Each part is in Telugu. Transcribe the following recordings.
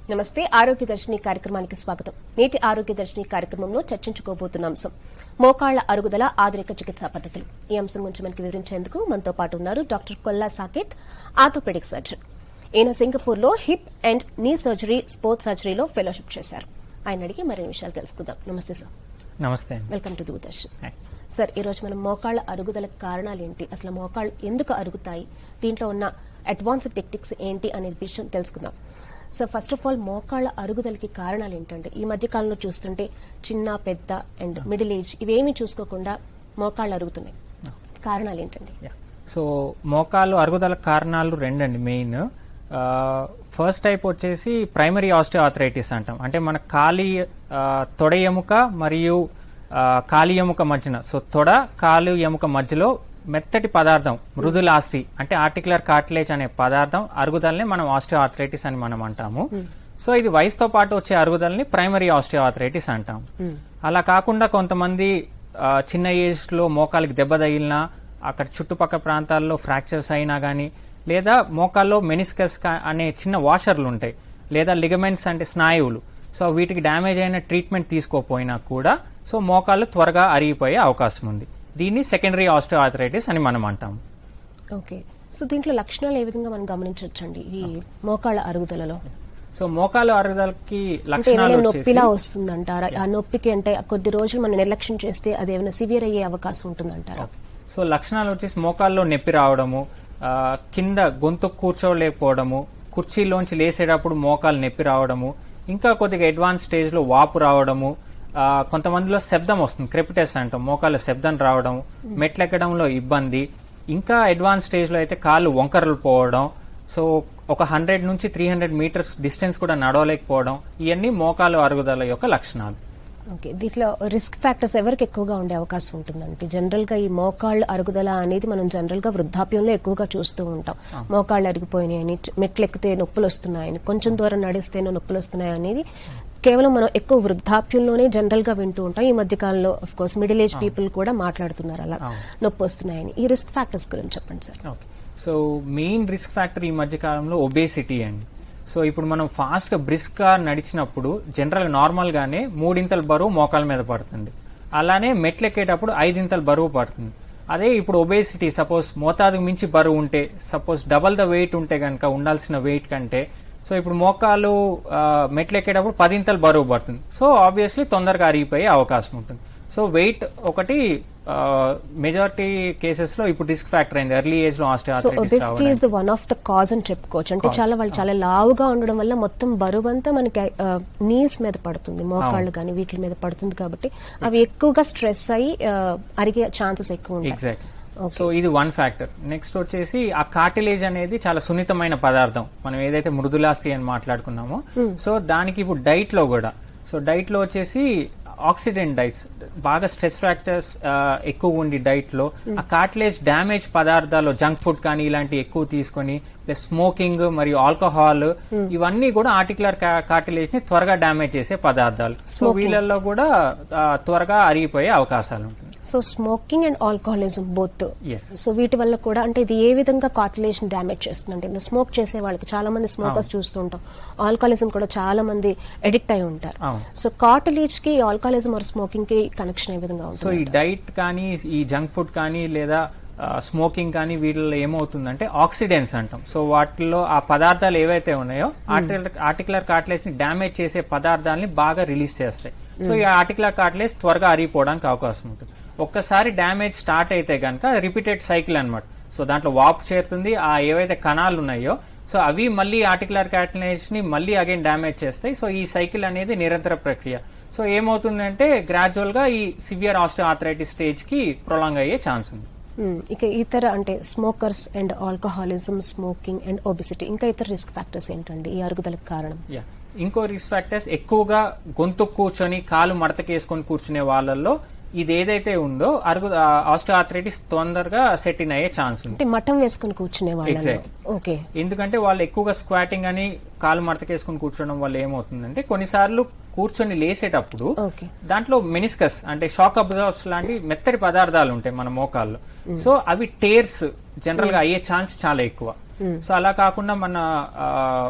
నమస్తే ఆరోగ్య దర్శిని కార్యక్రమానికి స్వాగతం నేటి ఆరోగ్య దర్శిని కార్యక్రమంలో చర్చించుకోబోతున్న అంశం మోకాళ్ల అరుగుదల ఆధునిక చికిత్సా పద్ధతులు ఈ అంశం గురించి మనకి వివరించేందుకు మనతో పాటు ఉన్నారు doctor Kolla Saketh orthopaedic surgeon ఈయన సింగపూర్ లో hip and knee surgery sports సర్జరీలో ఫెలోషిప్ చేశారు ఆయన అడిగి మరిన్ని విషయాలు తెలుసుకుందాం నమస్తే సార్ నమస్తే అండి welcome to Doordarshan hi. Sir ఈ రోజు మనం మోకాళ్ల అరుగుదల కారణాలు ఏంటి అసలు మోకాళ్ళు ఎందుకు అరుగుతాయి దీంట్లో ఉన్న అడ్వాన్స్డ్ టెక్నిక్స్ ఏంటి అనే విషయం తెలుసుకుందాం సార్ ఫస్ట్ ఆఫ్ ఆల్ మోకాళ్ల అరుగుదలకి కారణాలు ఏంటంటే ఈ మధ్య కాలంలో చూస్తుంటే చిన్న పెద్ద అండ్ మిడిల్ ఏజ్ ఇవేమీ చూసుకోకుండా మోకాళ్ళు అరుగుతున్నాయి కారణాలు ఏంటండి యా. సో మోకాలు అరుగుదల కారణాలు రెండండి మెయిన్ ఫస్ట్ టైప్ వచ్చేసి ప్రైమరీ ఆస్టియోఆర్థరైటిస్ అంటాం అంటే మన కాలి ఆ, తొడ ఎముక మరియు ఆ, కాలి ఎముక మధ్యన సో తొడ కాలు ఎముక మధ్యలో మెత్తటి పదార్థం మృదులాస్తి అంటే ఆర్టికులర్ కార్టిలేజ్ అనే పదార్థం అరుగుదలని మనం ఆస్టియోఆర్థరైటిస్ అని మనం అంటాము సో ఇది వయసుతో పాటు వచ్చే అరుగుదలని ప్రైమరీ ఆస్టియోఆర్థరైటిస్ అంటాం అలా కాకుండా కొంతమంది ఆ, చిన్న ఏజ్ లో మోకాలికి దెబ్బ తగిలినా అక్కడ చుట్టుపక్కల ప్రాంతాల్లో ఫ్రాక్చర్స్ అయినా గానీ లేదా మోకాల్లో మెనిస్కస్ అనే చిన్న వాషర్లు ఉంటాయి లేదా లిగమెంట్స్ అంటే స్నాయువులు సో వీటికి డ్యామేజ్ అయిన ట్రీట్మెంట్ తీసుకోపోయినా కూడా సో మోకాళ్ళు త్వరగా అరిగిపోయే అవకాశం ఉంది దీన్ని సెకండరీ ఆస్టియోఆర్థరైటిస్ అని మనం అంటాము ఓకే సో దీంట్లో లక్షణాలు ఏ విధంగా మనం గమనించవచ్చండి ఈ మోకాళ్ళ అరుగుదలలో సో మోకాలు అరుగుదలకి అంటే లక్షణాలు ఏమైనా వచ్చేసి నొప్పిలా వస్తుందంటారా ఆ నొప్పికి అంటే కొద్ది రోజులు మనం నిర్లక్ష్యం చేస్తే అది ఏమైనా సివియర్ అయ్యే అవకాశం ఉంటుందంటారా సో లక్షణాలు వచ్చేసి మోకాల్లో నొప్పి రావడము ఆ, కింద గొంతు కూర్చోలేకపోవడము కుర్చీలోంచి లేసేటప్పుడు మోకాలు నొప్పి రావడము ఇంకా కొద్దిగా అడ్వాన్స్ స్టేజ్ లో వాపు రావడము ఆ, కొంతమందిలో శబ్దం వస్తుంది క్రెపిటస్ అంటాం మోకాళ్ళ శబ్దం రావడం మెట్లెక్కడంలో ఇబ్బంది ఇంకా అడ్వాన్స్ స్టేజ్ లో అయితే కాళ్ళు వంకరలు పోవడం సో ఒక హండ్రెడ్ నుంచి త్రీ హండ్రెడ్ మీటర్స్ డిస్టెన్స్ కూడా నడవలేకపోవడం ఇవన్నీ మోకాలు అరుగుదల యొక్క లక్షణాలు ఓకే దీంట్లో రిస్క్ ఫ్యాక్టర్స్ ఎవరికి ఎక్కువగా ఉండే అవకాశం ఉంటుందంటే జనరల్ గా ఈ మోకాళ్ళ అరుగుదల అనేది మనం జనరల్ గా వృద్ధాప్యంలో ఎక్కువగా చూస్తూ ఉంటాం మోకాళ్ళు అరిగిపోయినాయని మెట్లు ఎక్కితే నొప్పులు వస్తున్నాయని కొంచెం దూరం నడిస్తేనే నొప్పులు వస్తున్నాయి అనేది కేవలం మనం ఎక్కువ వృద్ధాప్యంలోనే జనరల్ గా వింటూ ఉంటాం ఈ మధ్య కాలంలో of course middle age people కూడా మాట్లాడుతున్నారు అలా నొప్పి వస్తున్నాయని ఈ రిస్క్ ఫ్యాక్టర్స్ గురించి చెప్పండి sir okay so main risk factor ఈ మధ్య కాలంలో ఒబేసిటీ అండి సో ఇప్పుడు మనం ఫాస్ట్ గా బ్రిస్క్ గా నడిచినప్పుడు జనరల్ నార్మల్ గానే మూడింతల బరువు మోకాల మీద పడుతుంది అలానే మెట్లు ఎక్కేటప్పుడు ఐదింతల బరువు పడుతుంది అదే ఇప్పుడు ఒబేసిటీ సపోజ్ మోతాదుకు మించి బరువు ఉంటే సపోజ్ డబల్ ద వెయిట్ ఉంటే కనుక ఉండాల్సిన వెయిట్ కంటే సో ఇప్పుడు మోకాలు ఆ, మెట్లు ఎక్కేటప్పుడు పదింతలు బరువు పడుతుంది సో ఆబ్వియస్లీ తొందరగా అరిగిపోయే అవకాశం ఉంటుంది సో వెయిట్ ఒకటి మెజారిటీ కేసెస్ లో ఇప్పుడు రిస్క్ ఫ్యాక్టర్ అయింది ఎర్లీ ఏజ్ లో so osteoarthritis obesity is the one of the cause అని చెప్పుకోవచ్చు అంటే చాలా వాళ్ళు చాలా లావుగా ఉండడం వల్ల మొత్తం బరువు అంతా మనకి నీస్ మీద పడుతుంది మోకాళ్ళు కానీ వీటి మీద పడుతుంది కాబట్టి అవి ఎక్కువగా స్ట్రెస్ అయ్యి ఆ, అరిగే ఛాన్సెస్ ఎక్కువ ఉంటాయి ఎగ్జాక్ట్ సో ఇది వన్ ఫ్యాక్టర్ నెక్స్ట్ వచ్చేసి ఆ కార్టిలేజ్ అనేది చాలా సున్నితమైన పదార్థం మనం ఏదైతే మృదులాస్తి అని మాట్లాడుకున్నామో సో దానికి ఇప్పుడు డైట్ లో కూడా సో డైట్ లో వచ్చేసి ఆక్సిడెంట్ డైట్స్ బాగా స్ట్రెస్ ఫ్యాక్టర్స్ ఎక్కువ ఉండి డైట్ లో ఆ కార్టిలేజ్ డ్యామేజ్ పదార్థాలు జంక్ ఫుడ్ కానీ ఇలాంటివి ఎక్కువ తీసుకొని ప్లస్ స్మోకింగ్ మరియు ఆల్కహాల్ ఇవన్నీ కూడా ఆర్టికులర్ కార్టిలేజ్ ని త్వరగా డ్యామేజ్ చేసే పదార్థాలు సో వీళ్ళల్లో కూడా ఆ, త్వరగా అరిగిపోయే అవకాశాలు ఉంటుంది so smoking and alcoholism both Yes. So వీటి వల్ల కూడా అంటే ఇది ఏ విధంగా కార్టిలేషన్ డ్యామేజ్ చేస్తుంది అంటే స్మోక్ చేసే వాళ్ళకి చాలా మంది స్మోకర్స్ చూస్తూ ఉంటాం ఆల్కహాలిజం కూడా చాలా మంది ఎడిక్ట్ అయి ఉంటారు అవును. సో కార్టిలేజ్ కి ఆల్కహాలిజం ఆర్ స్మోకింగ్ కి కనెక్షన్ ఏ విధంగా సో ఉంటుంది ఈ డైట్ కానీ ఈ జంక్ ఫుడ్ కానీ లేదా స్మోకింగ్ కానీ వీటిలో ఏమవుతుందంటే ఆక్సిడెంట్స్ అంటాం సో వాటిల్లో ఆ పదార్థాలు ఏవైతే ఉన్నాయో ఆర్టికులర్ కార్టిలేజ్ ని డ్యామేజ్ చేసే పదార్థాలని బాగా రిలీజ్ చేస్తాయి సో ఈ ఆర్టికులర్ కార్టిలేజ్ త్వరగా అరిగిపోవడానికి అవకాశం ఉంటుంది ఒక్కసారి డ్యామేజ్ స్టార్ట్ అయితే కనుక రిపీటెడ్ సైకిల్ అన్నమాట సో దాంట్లో వాపు చేరుతుంది ఆ ఏవైతే కణాలు ఉన్నాయో సో అవి మళ్ళీ ఆర్టికులర్ కార్టిలేజ్ ని మళ్ళీ అగైన్ డ్యామేజ్ చేస్తాయి సో ఈ సైకిల్ అనేది నిరంతర ప్రక్రియ సో ఏమవుతుందంటే గ్రాడ్యువల్ గా ఈ సివియర్ ఆస్టియోఆర్థరైటిస్ స్టేజ్ కి ప్రొలాంగ్ అయ్యే ఛాన్స్ ఉంది మ్మ్. ఇక ఇతర అంటే smokers and alcoholism smoking and obesity ఇంకా ఇతర రిస్క్ ఫ్యాక్టర్స్ ఏంటండి ఈ అరుగుదలకు కారణం యా ఇంకో రిస్క్ ఫ్యాక్టర్స్ ఎక్కువగా గొంతు కూర్చొని కాలు మడతకేసుకొని కూర్చునే వాళ్ళల్లో ఇది ఏదైతే ఉందో అరుగు ఆస్టియోఆర్థరైటిస్ తొందరగా సెట్ ఇన్ అయ్యే ఛాన్స్ ఉంది అంటే మఠం వేసుకుని కూర్చునే వాళ్ళు Exactly. ఓకే ఎందుకంటే వాళ్ళు ఎక్కువగా స్క్వాటింగ్ అని కాలు మడతకేసుకుని కూర్చోవడం వల్ల ఏమవుతుందంటే కొన్నిసార్లు కూర్చొని లేసేటప్పుడు ఓకే దాంట్లో మెనిస్కస్ అంటే షాక్ అబ్జర్వర్స్ లాంటి మెత్తటి పదార్థాలు ఉంటాయి మన మోకాల్లో సో అవి టేర్స్ జనరల్ గా అయ్యే ఛాన్స్ చాలా ఎక్కువ సో అలా కాకుండా మన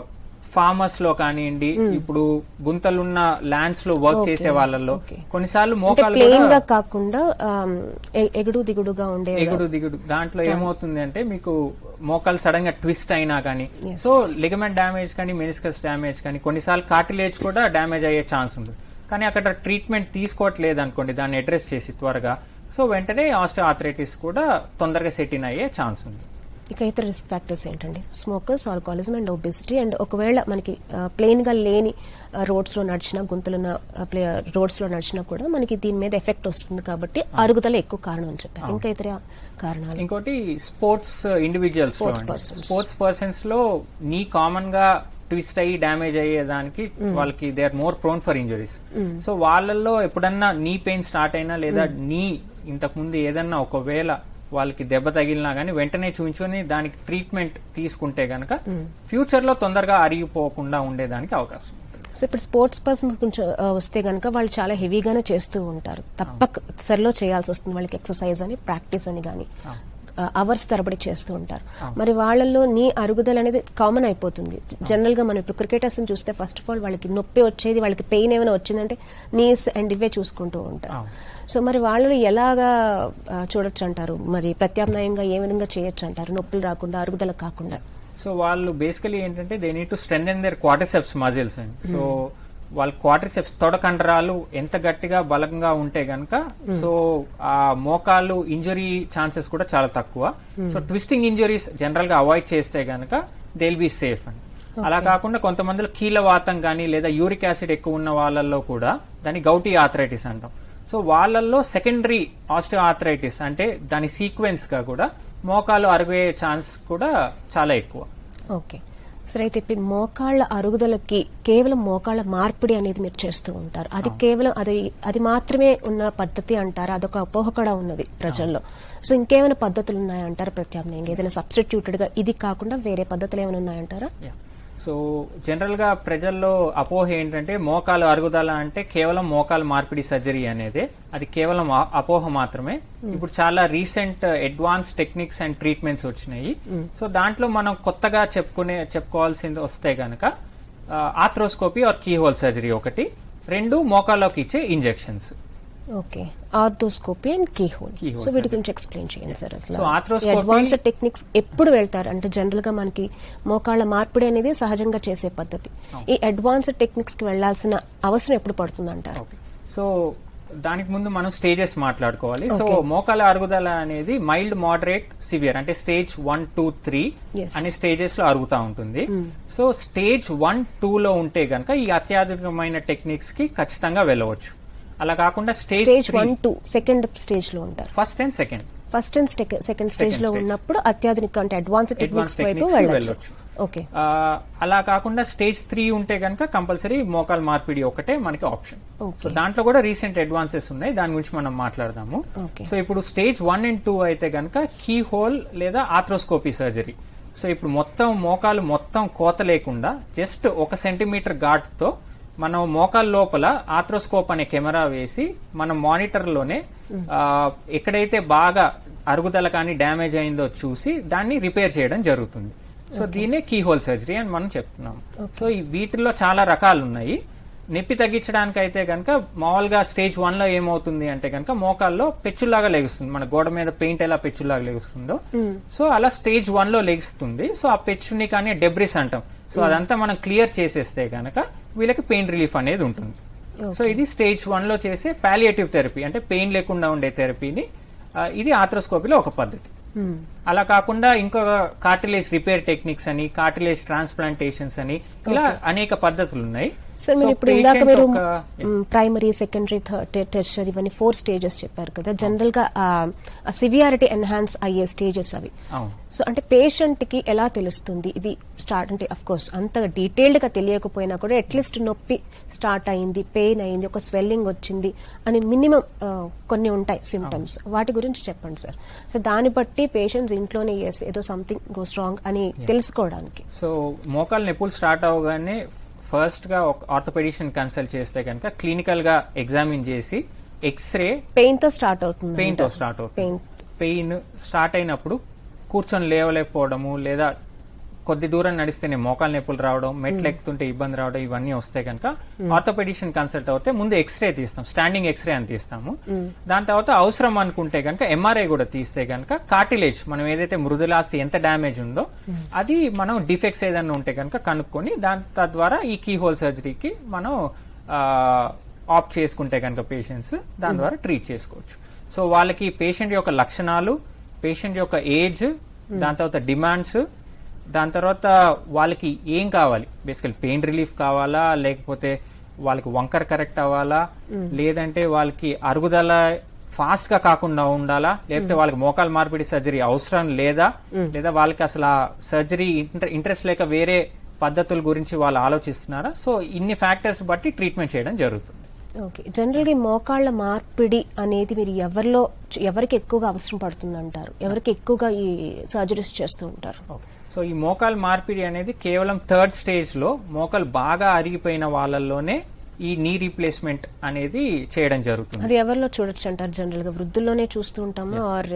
ఫార్మర్స్ లో కానివ్వండి ఇప్పుడు గుంతలున్న ల్యాండ్స్ లో వర్క్ చేసే వాళ్ళల్లో okay. కొన్నిసార్లు అంటే మోకాలు ప్లెయిన్ కూడా గా కాకుండా ఆమ్, ఎ- ఎగుడు దిగుడుగా ఉండే ఎగుడు దిగుడు దాంట్లో ఏమవుతుంది అంటే మీకు మోకాలు సడన్ గా ట్విస్ట్ అయినా కానీ Yes. సో లిగమెంట్ డ్యామేజ్ కానీ మెనిస్కస్ డ్యామేజ్ కానీ కొన్నిసార్లు కార్టిలేజ్ కూడా డ్యామేజ్ అయ్యే ఛాన్స్ ఉంది కానీ అక్కడ ట్రీట్మెంట్ తీసుకోవట్లేదు అనుకోండి దాన్ని అడ్రస్ చేసి త్వరగా సో వెంటనే ఆర్థరైటిస్ కూడా తొందరగా సెట్ ఇన్ అయ్యే ఛాన్స్ ఉంది ఇక ఇతర రిస్క్ ఫ్యాక్టర్స్ ఏంటండి smokers alcoholism and obesity and ఒకవేళ మనకి ప్లెయిన్ గా లేని రోడ్స్ లో నడిచినా గుంతలున్న రోడ్స్ లో నడిచినా కూడా మనకి దీని మీద ఎఫెక్ట్ వస్తుంది కాబట్టి అరుగుదల ఎక్కువ కారణం అని చెప్పారు ఇంకా ఇతర కారణాలు ఇంకోటి sports individuals Sports persons. Sports persons లో నీ కామన్ గా ట్విస్ట్ అయ్యి డ్యామేజ్ అయ్యేదానికి వాళ్ళకి they are more prone for injuries so వాళ్ళల్లో ఎప్పుడన్నా నీ పెయిన్ స్టార్ట్ అయినా లేదా నీ ఇంతకు ముందు ఏదన్నా ఒకవేళ వాళ్ళకి దెబ్బ తగిలినా గానీ వెంటనే చూపించుకొని దానికి ట్రీట్మెంట్ తీసుకుంటే గనక ఫ్యూచర్ లో తొందరగా అరిగిపోకుండా ఉండేదానికి అవకాశం ఉంది. సో ఇప్పుడు స్పోర్ట్స్ పర్సన్ కొంచెం ఆ, వస్తే గనక వాళ్ళు చాలా హెవీగానే చేస్తూ ఉంటారు తప్పక సరిలో చేయాల్సి వస్తుంది వాళ్ళకి ఎక్సర్సైజ్ అని ప్రాక్టీస్ అని కానీ అవర్స్ తరబడి చేస్తూ ఉంటారు మరి వాళ్ళల్లో నీ అరుగుదల అనేది కామన్ అయిపోతుంది జనరల్ గా మనం ఇప్పుడు క్రికెటర్స్ చూస్తే ఫస్ట్ ఆఫ్ ఆల్ వాళ్ళకి నొప్పి వచ్చేది వాళ్ళకి పెయిన్ ఏమైనా వచ్చిందంటే నీస్ అండ్ ఇవే చూసుకుంటూ ఉంటారు అవును. సో మరి వాళ్ళని ఎలాగా ఆ, చూడొచ్చు అంటారు మరి ప్రత్యామ్నాయంగా ఏ విధంగా చేయొచ్చు అంటారు నొప్పులు రాకుండా అరుగుదల కాకుండా సో వాళ్ళు బేసికలీ ఏంటంటే they need to strength their quadriceps muscles అండి సో వాళ్ళ క్వార్టర్సెప్స్ తొడకండరాలు ఎంత గట్టిగా బలంగా ఉంటే గనక సో ఆ మోకాలు ఇంజురీ ఛాన్సెస్ కూడా చాలా తక్కువ సో ట్విస్టింగ్ ఇంజురీస్ జనరల్ గా అవాయిడ్ చేస్తే గనక దే విల్ బి సేఫ్ అండి అలా కాకుండా కొంతమందిలో కీలవాతం కానీ లేదా యూరిక్ యాసిడ్ ఎక్కువ ఉన్న వాళ్ళల్లో కూడా దాన్ని గౌటీ ఆథరైటిస్ అంటాం సో వాళ్ళల్లో సెకండరీ ఆస్టియో ఆథరైటిస్ అంటే దాని సీక్వెన్స్ గా కూడా మోకాలు అరిగే ఛాన్స్ కూడా చాలా ఎక్కువ ఓకే సరే అయితే ఇప్పుడు మోకాళ్ళ అరుగుదలకి కేవలం మోకాళ్ళ మార్పిడి అనేది మీరు చేస్తూ ఉంటారు అది కేవలం అది అది మాత్రమే ఉన్న పద్ధతి అంటారా అదొక అపోహ కూడా ఉన్నది ప్రజల్లో సో ఇంకేమైనా పద్ధతులు ఉన్నాయంటారా ప్రత్యామ్నాయంగా ఏదైనా సబ్స్టిట్యూటెడ్ గా ఇది కాకుండా వేరే పద్ధతులు ఏమైనా ఉన్నాయంటారా సో జనరల్ గా ప్రజల్లో అపోహ ఏంటంటే మోకాలు అరుగుదల అంటే కేవలం మోకాలు మార్పిడి సర్జరీ అనేది అది కేవలం ఆ- అపోహ మాత్రమే ఇప్పుడు చాలా recent advance techniques and treatments వచ్చినాయి సో దాంట్లో మనం కొత్తగా చెప్పుకునే చెప్పుకోవాల్సింది వస్తే గనక ఆథ్రోస్కోపీ ఆర్ కీహోల్ సర్జరీ ఒకటి రెండు మోకాల్లోకి ఇచ్చే injections okay arthroscopy and keyhole Keyhole so వీటి గురించి ఎక్స్ప్లెయిన్ చేయండి సార్ అసలు So, arthroscopy- అడ్వాన్స్ టెక్నిక్స్ ఎప్పుడు వెళ్తారు అంటే జనరల్ గా మనకి మోకాళ్ళ మార్పిడి అనేది సహజంగా చేసే పద్ధతి ఈ అడ్వాన్స్ టెక్నిక్స్ కి వెళ్లాల్సిన అవసరం ఎప్పుడు పడుతుంది అంటారు సో దానికి ముందు మనం స్టేజెస్ మాట్లాడుకోవాలి సో Okay. మోకాల అరుగుదల అనేది మైల్డ్ మోడరేట్ సివియర్ అంటే stage one two three Yes. అనే స్టేజెస్ లో అరుగుతా ఉంటుంది సో స్టేజ్ వన్ టూ లో ఉంటే గనక ఈ అత్యాధునికమైన టెక్నిక్స్ కి ఖచ్చితంగా వెళ్ళవచ్చు అలా కాకుండా stage stage one two second stage లో ఉంటారు first and second first and second stage లో stage. ఉన్నప్పుడు అత్యాధునిక అంటే అడ్వాన్స్ టెక్నిక్స్ వైపు techniques కి వెళ్ళొచ్చు వెళ్ళొచ్చు. ఓకే అలా కాకుండా స్టేజ్ త్రీ ఉంటే గనక కంపల్సరీ మోకాల్ మార్పిడి ఒకటే మనకి ఆప్షన్ Okay. సో దాంట్లో కూడా రీసెంట్ అడ్వాన్సెస్ ఉన్నాయి దాని గురించి మనం మాట్లాడదాము Okay. సో ఇప్పుడు స్టేజ్ వన్ అండ్ టూ అయితే గనక కీ హోల్ లేదా ఆథ్రోస్కోపీ సర్జరీ సో ఇప్పుడు మొత్తం మోకాలు మొత్తం కోత లేకుండా జస్ట్ ఒక సెంటీమీటర్ ఘాట్ తో మనం మోకాల్ లోపల ఆథ్రోస్కోప్ అనే కెమెరా వేసి మన మానిటర్ లోనే ఆ, ఎక్కడైతే బాగా అరుగుదల కానీ డ్యామేజ్ అయిందో చూసి దాన్ని రిపేర్ చేయడం జరుగుతుంది సో దీన్నే కీ హోల్ సర్జరీ అని మనం చెప్తున్నాం సో ఈ వీటిల్లో చాలా రకాలు ఉన్నాయి నొప్పి తగ్గించడానికి అయితే కనుక మామూలుగా స్టేజ్ వన్ లో ఏమవుతుంది అంటే కనుక మోకాల్లో పెచ్చులాగా లెగుస్తుంది మన గోడ మీద పెయింట్ ఎలా పెచ్చులాగా లెగుస్తుందో సో అలా స్టేజ్ వన్ లో లెగుస్తుంది సో ఆ పెచ్చుని కానీ డెబ్రిస్ అంటాం సో అదంతా మనం క్లియర్ చేసేస్తే గనక వీళ్ళకి పెయిన్ రిలీఫ్ అనేది ఉంటుంది సో ఇది స్టేజ్ వన్ లో చేసే పాలియేటివ్ థెరపీ అంటే పెయిన్ లేకుండా ఉండే థెరపీని ఆ, ఇది ఆథ్రోస్కోపీలో ఒక పద్ధతి అలా కాకుండా ఇంకొక కార్టిలేజ్ రిపేర్ టెక్నిక్స్ అని కార్టిలేజ్ ట్రాన్స్ప్లాంటేషన్స్ అని ఇలా అనేక పద్ధతులు ఉన్నాయి సార్ మీరు So, ఇప్పుడు ఇందాక patient మీరు ఒక- ప్రైమరీ సెకండరీ టెర్షరీ ఇవన్నీ ఫోర్ స్టేజెస్ చెప్పారు కదా జనరల్ గా సివియారిటీ ఎన్హాన్స్ అయ్యే స్టేజెస్ అవి అవును సో అంటే పేషెంట్ కి ఎలా తెలుస్తుంది ఇది స్టార్ట్ అంటే అఫ్ కోర్స్ అంత డీటెయిల్డ్ గా తెలియకపోయినా కూడా అట్లీస్ట్ నొప్పి స్టార్ట్ అయింది పెయిన్ అయింది ఒక స్వెల్లింగ్ వచ్చింది అని మినిమం కొన్ని ఉంటాయి సిమ్టమ్స్ వాటి గురించి చెప్పండి సార్ సో దాన్ని బట్టి పేషెంట్స్ ఇంట్లోనే ఎస్ ఏదో సంథింగ్ గోస్ రాంగ్ అని తెలుసుకోవడానికి సో మోకాలు నొప్పులు స్టార్ట్ అవగానే ఫస్ట్ గా ఒక ఆర్థోపెడిషన్ కన్సల్ట్ చేస్తే కనుక క్లినికల్ గా ఎగ్జామిన్ చేసి ఎక్స్రే పెయిన్ తో స్టార్ట్ అవుతుంది పెయిన్ తో స్టార్ట్ అవుతుంది పెయిన్ పెయిన్ స్టార్ట్ అయినప్పుడు కూర్చొని లేవలేకపోవడము లేదా కొద్ది దూరం నడిస్తేనే మోకాలు నొప్పులు రావడం మెట్లు ఎక్కుతుంటే ఇబ్బంది రావడం ఇవన్నీ వస్తే కనుక ఆర్థోపెడిషన్ కన్సల్ట్ అవుతే ముందు ఎక్స్రే తీస్తాం స్టాండింగ్ ఎక్స్రే అని తీస్తాము దాని తర్వాత అవసరం అనుకుంటే కనుక ఎంఆర్ఐ కూడా తీస్తే కనుక కార్టిలేజ్ మనం ఏదైతే మృదులాస్తి ఎంత డ్యామేజ్ ఉందో అది మనం డిఫెక్ట్స్ ఏదైనా ఉంటే కనుక కనుక్కొని దాని తద్వారా ఈ కీ హోల్ సర్జరీకి మనం ఆప్ట్ చేసుకుంటే కనుక పేషెంట్స్ దాని ద్వారా ట్రీట్ చేసుకోవచ్చు సో వాళ్ళకి పేషెంట్ యొక్క లక్షణాలు పేషెంట్ యొక్క ఏజ్ దాని తర్వాత డిమాండ్స్ దాని తర్వాత వాళ్ళకి ఏం కావాలి బేసికల్ పెయిన్ రిలీఫ్ కావాలా లేకపోతే వాళ్ళకి వంకర్ కరెక్ట్ అవ్వాలా లేదంటే వాళ్ళకి అరుగుదల ఫాస్ట్ గా కాకుండా ఉండాలా లేకపోతే వాళ్ళకి మోకాలు మార్పిడి సర్జరీ అవసరం లేదా లేదా వాళ్ళకి అసలు ఆ సర్జరీ ఇంట్రెస్ట్ లేక వేరే పద్ధతుల గురించి వాళ్ళు ఆలోచిస్తున్నారా సో ఇన్ని ఫ్యాక్టర్స్ బట్టి ట్రీట్మెంట్ చేయడం జరుగుతుంది ఓకే జనరల్ గా ఈ మోకాళ్ళ మార్పిడి అనేది మీరు ఎవరిలో ఎవరికి ఎక్కువగా అవసరం పడుతుంది అంటారు ఎవరికి ఎక్కువగా ఈ సర్జరీస్ చేస్తూ ఉంటారు సో ఈ మోకాలు మార్పిడి అనేది కేవలం థర్డ్ స్టేజ్ లో మోకాలు బాగా అరిగిపోయిన వాళ్ళల్లోనే ఈ నీ రీప్లేస్మెంట్ అనేది చేయడం జరుగుతుంది అది ఎవరిలో చూడొచ్చు అంటారు జనరల్ గా వృద్ధుల్లోనే చూస్తూ ఉంటామా or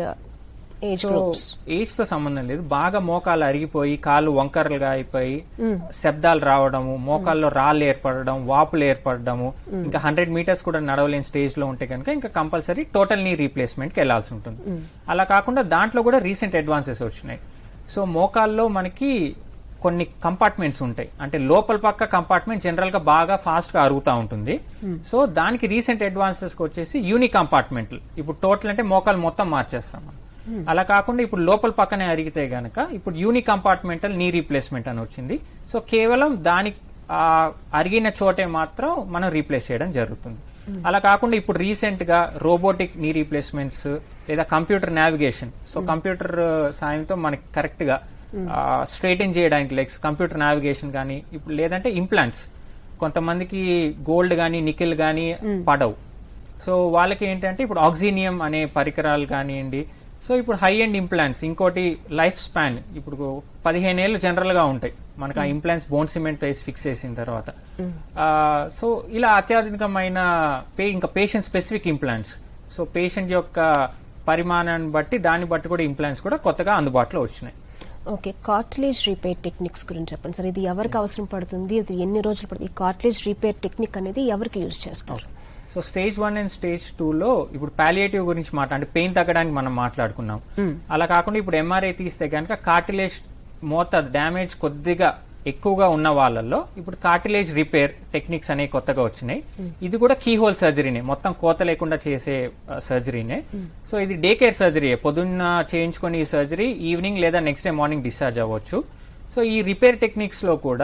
age so groups age తో సంబంధం లేదు బాగా మోకాలు అరిగిపోయి కాళ్ళు వంకరలుగా అయిపోయి శబ్దాలు రావడము మోకాల్లో రాళ్ళు ఏర్పడడం వాపులు ఏర్పడడము ఇంకా హండ్రెడ్ మీటర్స్ కూడా నడవలేని స్టేజ్ లో ఉంటే కనుక ఇంకా కంపల్సరీ టోటల్ నీ రీప్లేస్మెంట్ కి వెళ్లాల్సి ఉంటుంది అలా కాకుండా దాంట్లో కూడా రీసెంట్ అడ్వాన్సెస్ వచ్చినాయి సో మోకాల్లో మనకి కొన్ని కంపార్ట్మెంట్స్ ఉంటాయి అంటే లోపల పక్క కంపార్ట్మెంట్ జనరల్ గా బాగా ఫాస్ట్ గా అరుగుతా ఉంటుంది సో దానికి రీసెంట్ అడ్వాన్సెస్ వచ్చేసి యూని కంపార్ట్మెంట్ ఇప్పుడు టోటల్ అంటే మోకాలు మొత్తం మార్చేస్తాం మనం. అలా కాకుండా ఇప్పుడు లోపల పక్కనే అరిగితే గనక ఇప్పుడు యూని కంపార్ట్మెంటల్ నీ రీప్లేస్మెంట్ అని వచ్చింది సో కేవలం దాని ఆ అరిగిన చోటే మాత్రం మనం రీప్లేస్ చేయడం జరుగుతుంది అలా కాకుండా ఇప్పుడు రీసెంట్ గా రోబోటిక్ నీ రీప్లేస్మెంట్స్ లేదా కంప్యూటర్ నావిగేషన్ సో కంప్యూటర్ సాయంతో మనకి కరెక్ట్ గా స్ట్రైటన్ చేయడానికి లైక్స్ కంప్యూటర్ నావిగేషన్ కానీ ఇప్పుడు లేదంటే ఇంప్లాంట్స్ కొంతమందికి గోల్డ్ కానీ నికిల్ కానీ పడవు సో వాళ్ళకి ఏంటంటే ఇప్పుడు ఆక్సినియం అనే పరికరాలు కానివ్వండి సో ఇప్పుడు హై ఎండ్ ఇంప్లాంట్స్ ఇంకోటి లైఫ్ స్పాన్ ఇప్పుడు పదిహేను ఏళ్ళు జనరల్ గా ఉంటాయి మనకు ఆ ఇంప్లాంట్స్ బోన్ సిమెంట్ వేసి ఫిక్స్ చేసిన తర్వాత ఆ, సో ఇలా అత్యాధునికమైన పే ఇంకా patient specific implants so patient యొక్క పరిమాణాన్ని బట్టి దాన్ని బట్టి కూడా ఇంప్లాంట్స్ కూడా కొత్తగా అందుబాటులో వచ్చినాయి ఓకే కార్టిలేజ్ రిపేర్ టెక్నిక్స్ గురించి చెప్పండి సార్ ఇది ఎవరికి అవసరం పడుతుంది ఇది ఎన్ని రోజులు పడుతుంది ఈ కార్టిలేజ్ రిపేర్ టెక్నిక్ అనేది ఎవరికి యూజ్ చేస్తారు so stage one and stage two లో ఇప్పుడు పాలియేటివ్ గురించి మాట అంటే పెయిన్ తగ్గడానికి మనం మాట్లాడుకున్నాం అలా కాకుండా ఇప్పుడు ఎంఆర్ఐ తీస్తే కనుక కార్టిలేజ్ మోతాదు డ్యామేజ్ కొద్దిగా ఎక్కువగా ఉన్న వాళ్ళల్లో ఇప్పుడు కార్టిలేజ్ రిపేర్ టెక్నిక్స్ అనేవి కొత్తగా వచ్చినాయి ఇది కూడా కీ హోల్ సర్జరీనే మొత్తం కోత లేకుండా చేసే ఆ, సర్జరీనే సో ఇది డే కేర్ సర్జరీ పొద్దున్న చేయించుకొని ఈ సర్జరీ ఈవినింగ్ లేదా నెక్స్ట్ డే మార్నింగ్ డిశ్చార్జ్ అవ్వచ్చు సో ఈ రిపేర్ టెక్నిక్స్ లో కూడా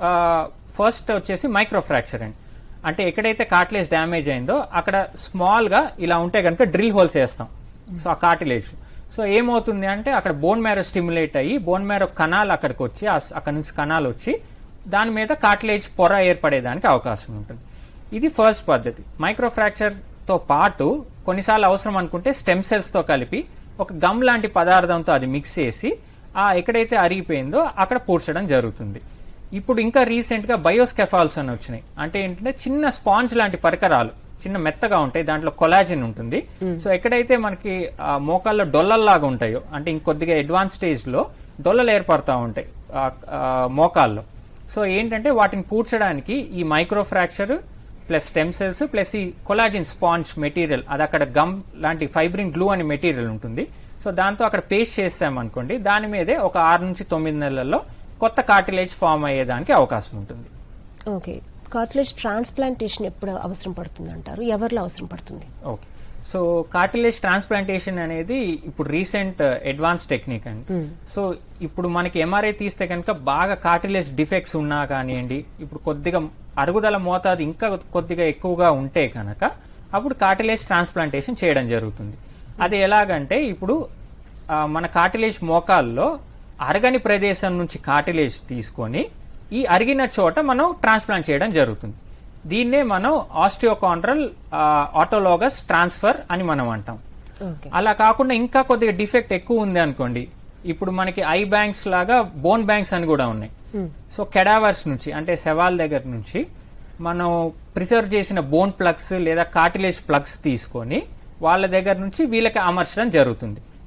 ఫస్ట్ వచ్చేసి మైక్రో ఫ్రాక్చర్ అండి అంటే ఎక్కడైతే కార్టిలేజ్ డ్యామేజ్ అయిందో అక్కడ స్మాల్ గా ఇలా ఉంటే కనుక డ్రిల్ హోల్స్ వేస్తాం సో ఆ కార్టిలేజ్ సో ఏమవుతుంది అంటే అక్కడ బోన్ మ్యారో స్టిమ్యులేట్ అయ్యి బోన్ మ్యారో కణాలు అక్కడికి వచ్చి ఆ- అక్కడ నుంచి కణాలు వచ్చి దాని మీద కార్టిలేజ్ పొర ఏర్పడేదానికి అవకాశం ఉంటుంది ఇది ఫస్ట్ పద్ధతి మైక్రో ఫ్రాక్చర్ తో పాటు కొన్నిసార్లు అవసరం అనుకుంటే స్టెమ్ సెల్స్ తో కలిపి ఒక గమ్ లాంటి పదార్థంతో అది మిక్స్ చేసి ఆ ఎక్కడైతే అరిగిపోయిందో అక్కడ పూడ్చడం జరుగుతుంది ఇప్పుడు ఇంకా రీసెంట్ గా బయోస్కెఫాల్స్ అని వచ్చినాయి అంటే ఏంటంటే చిన్న స్పాంజ్ లాంటి పరికరాలు చిన్న మెత్తగా ఉంటాయి దాంట్లో కొలాజిన్ ఉంటుంది సో ఎక్కడైతే మనకి ఆ, మోకాల్లో డొల్లల్లాగా ఉంటాయో అంటే ఇంకొద్దిగా అడ్వాన్స్ స్టేజ్ లో డొల్లలు ఏర్పడతా ఉంటాయి ఆ, ఆ, మోకాల్లో సో ఏంటంటే వాటిని పూడ్చడానికి ఈ micro fracture plus stem cells plus ఈ కొలాజిన్ స్పాంజ్ మెటీరియల్ అది అక్కడ గమ్ లాంటి ఫైబ్రిన్ గ్లూ అనే మెటీరియల్ ఉంటుంది సో దాంతో అక్కడ పేస్ట్ చేసామనుకోండి దాని మీదే ఒక ఆరు నుంచి తొమ్మిది నెలల్లో కొత్త కార్టిలేజ్ ఫామ్ అయ్యేదానికి అవకాశం ఉంటుంది ఓకే కార్టిలేజ్ ట్రాన్స్ప్లాంటేషన్ ఎప్పుడు అవసరం పడుతుంది అంటారు ఎవరిలో అవసరం పడుతుంది ఓకే సో కార్టిలేజ్ ట్రాన్స్ప్లాంటేషన్ అనేది ఇప్పుడు రీసెంట్ అడ్వాన్స్ టెక్నిక్ అండి సో ఇప్పుడు మనకి ఎంఆర్ఐ తీస్తే కనుక బాగా కార్టిలేజ్ డిఫెక్ట్స్ ఉన్నా కానివ్వండి ఇప్పుడు కొద్దిగా అరుగుదల మోతాదు ఇంకా కొద్దిగా ఎక్కువగా ఉంటే కనుక అప్పుడు కార్టిలేజ్ ట్రాన్స్ప్లాంటేషన్ చేయడం జరుగుతుంది అది ఎలాగంటే ఇప్పుడు ఆ, మన కార్టిలేజ్ మోకాల్లో అరగని ప్రదేశం నుంచి కార్టిలేజ్ తీసుకొని ఈ అరిగిన చోట మనం ట్రాన్స్ప్లాంట్ చేయడం జరుగుతుంది దీన్నే మనం ఆస్టియోకాండ్రల్ ఆటోలోగస్ ట్రాన్స్ఫర్ అని మనం అంటాం ఓకే అలా కాకుండా ఇంకా కొద్దిగా డిఫెక్ట్ ఎక్కువ ఉంది అనుకోండి ఇప్పుడు మనకి ఐ బ్యాంక్స్ లాగా బోన్ బ్యాంక్స్ అని కూడా ఉన్నాయి సో కెడావర్స్ నుంచి అంటే శవాల దగ్గర నుంచి మనం ప్రిజర్వ్ చేసిన బోన్ ప్లగ్స్ లేదా కార్టిలేజ్ ప్లగ్స్ తీసుకొని వాళ్ళ దగ్గర నుంచి వీళ్ళకి అమర్చడం జరుగుతుంది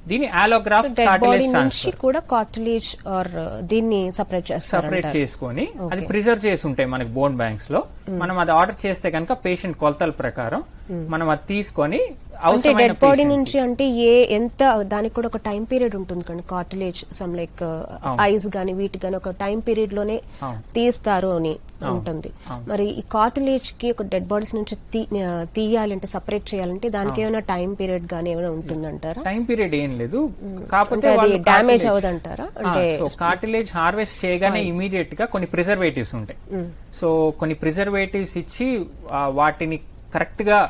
దీని ఆలోగ్రాఫ్ డెడ్ బాడీ కార్టిలేజ్ నుంచి ట్రాన్స్ఫర్ కూడా కార్టిలేజ్ ఆర్ దీన్ని సపరేట్ చేస్తారు సపరేట్ చేసుకొని అది ప్రిజర్వ్ చేసి ఉంటాయి మనకి బోన్ బ్యాంక్స్ లో మనం అది ఆర్డర్ చేస్తే కనుక పేషెంట్ కొలతల ప్రకారం మనం అది తీసుకొని అంటే అవసరమైన డెడ్ బాడీ patient కి- నుంచి అంటే ఏ ఎంత దానికి కూడా ఒక టైం పీరియడ్ ఉంటుంది కానీ కార్టిలేజ్ సమ్ లైక్ ఐస్ గానీ వీటి గానీ ఒక టైం పీరియడ్ లోనే అవును. తీస్తారు అని ఉంటుంది మరి ఈ కార్టిలేజ్ కి ఒక డెడ్ బాడీస్ నుంచి తీ- ఆ, తీయాలంటే సపరేట్ చేయాలంటే దానికి ఏమైనా టైం పీరియడ్ గానీ ఏమైనా ఉంటుందంటారా టైం పీరియడ్ ఏం లేదు కాకపోతే అంటే అది వాళ్ళు డ్యామేజ్ cartilage- అవ్వదంటారా ఆ, అంటే సో కార్టిలేజ్ హార్వెస్ట్ చేయగానే ఇమీడియట్ గా కొన్ని ప్రిజర్వేటివ్స్ ఉంటాయి సో కొన్ని ప్రిజర్వేటివ్స్ ఇచ్చి ఆ, వాటిని కరెక్ట్ గా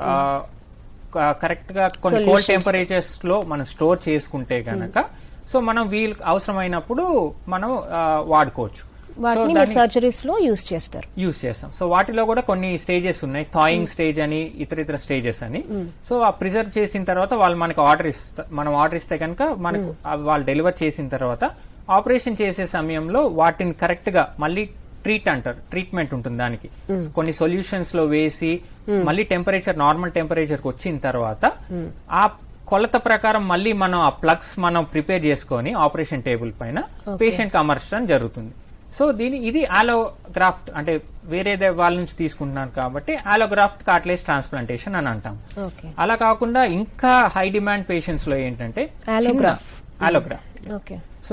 కరెక్ట్ గా కొన్ని కోల్డ్ టెంపరేచర్స్ లో మనం స్టోర్ చేసుకుంటే గనక సో మనం వీల్ అవసరమైనప్పుడు మనం ఆ, వాడుకోవచ్చు సో వాటిని మీరు సర్జరీస్ లో యూజ్ చేస్తారు యూజ్ చేస్తాం సో వాటిలో కూడా కొన్ని స్టేజెస్ ఉన్నాయి థాయింగ్ స్టేజ్ అని ఇతర ఇతర స్టేజెస్ అని సో ఆ ప్రిజర్వ్ చేసిన తర్వాత వాళ్ళు మనకు ఆర్డర్ ఇస్తా మనం ఆర్డర్ ఇస్తే కనుక మనకు ఆ వాళ్ళు డెలివర్ చేసిన తర్వాత ఆపరేషన్ చేసే సమయంలో వాటిని కరెక్ట్ గా మళ్ళీ ట్రీట్ అంటారు ట్రీట్మెంట్ ఉంటుంది దానికి కొన్ని సొల్యూషన్స్ లో వేసి మళ్ళీ టెంపరేచర్ నార్మల్ టెంపరేచర్ కి వచ్చిన తర్వాత ఆ కొలత ప్రకారం మళ్ళీ మనం ఆ ప్లగ్స్ మనం ప్రిపేర్ చేసుకొని ఆపరేషన్ టేబుల్ పైన పేషెంట్ కి అమర్చడం జరుగుతుంది సో దీని ఇది ఆలోగ్రాఫ్ట్ అంటే వేరే దే- వాళ్ళ నుంచి తీసుకుంటున్నారు కాబట్టి ఆలోగ్రాఫ్ట్ కార్టిలేజ్ ట్రాన్స్ప్లాంటేషన్ అని అంటాం ఓకే అలా కాకుండా ఇంకా హై డిమాండ్ పేషెంట్స్ లో ఏంటంటే Allograft. ఆలోగ్రాఫ్ట్ ఓకే సో